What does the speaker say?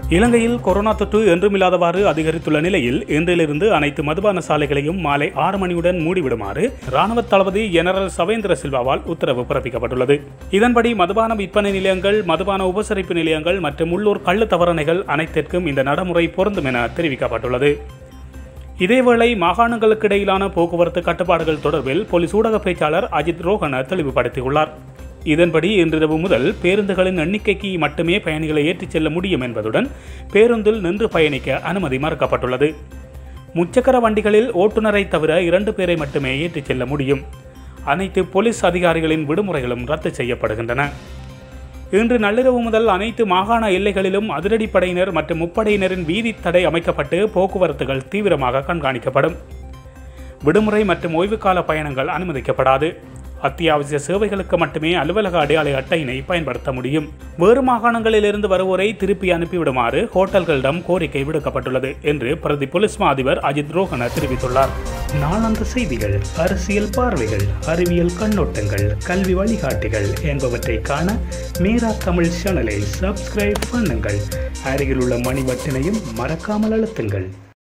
இலங்கையில் கொரோனா தொற்று என்றுமில்லாதவாறு அதிகரித்துள்ள நிலையில் இன்றிலிருந்து அனைத்து மதுபான சாலைகளையும் மாலை ஆறு மணியுடன் மூடிவிடுமாறு ராணுவ தளபதி ஜெனரல் சவேந்திர சில்வாவால் உத்தரவு பிறப்பிக்கப்பட்டுள்ளது இதன்படி மதுபான விற்பனை நிலையங்கள் மதுபான உபசரிப்பு நிலையங்கள் மற்றும் உள்ளூர் கள்ளு தவறணைகள் அனைத்திற்கும் இந்த நடைமுறை பொருந்தும் என தெரிவிக்கப்பட்டுள்ளது இதேவேளை மாகாணங்களுக்கு இடையிலான போக்குவரத்து கட்டுப்பாடுகள் தொடர்பில் போலீஸ் ஊடக பேச்சாளர் அஜித் ரோஹன தெளிவுபடுத்தியுள்ளார் இதன்படி இன்றிரவு முதல் பேருந்துகளின் எண்ணிக்கைக்கு மட்டுமே பயணிகளை ஏற்றிச் செல்ல முடியும் என்பதுடன் பேருந்தில் நின்று பயணிக்க அனுமதி மறுக்கப்பட்டுள்ளது முச்சக்கர வண்டிகளில் ஓட்டுநரை தவிர இரண்டு பேரை மட்டுமே ஏற்றிச் செல்ல முடியும் அனைத்து போலீஸ் அதிகாரிகளின் விடுமுறைகளும் ரத்து செய்யப்படுகின்றன இன்று நள்ளிரவு முதல் அனைத்து மாகாண எல்லைகளிலும் அதிரடிப்படையினர் மற்றும் முப்படையினரின் வீதி தடை அமைக்கப்பட்டு போக்குவரத்துகள் தீவிரமாக கண்காணிக்கப்படும் விடுமுறை மற்றும் ஓய்வுகால பயணங்கள் அனுமதிக்கப்படாது அத்தியாவசிய சேவைகளுக்கு மட்டுமே அலுவலக அடையாள அட்டையினை பயன்படுத்த முடியும் வேறு மாகாணங்களிலிருந்து வருவோரை திருப்பி அனுப்பிவிடுமாறு ஹோட்டல்களிடம் கோரிக்கை விடுக்கப்பட்டுள்ளது என்று பிரதி போலீஸ் மா அதிபர் அஜித் ரோஹன தெரிவித்துள்ளார் நாளாந்த செய்திகள் அரசியல் பார்வைகள் அறிவியல் கண்ணோட்டங்கள் கல்வி வழிகாட்டிகள் என்பவற்றை காண மீரா தமிழ் சேனலை சப்ஸ்கிரைப் பண்ணுங்கள் அருகில் உள்ள மணி பட்டினையும் மறக்காமல் அழுத்துங்கள்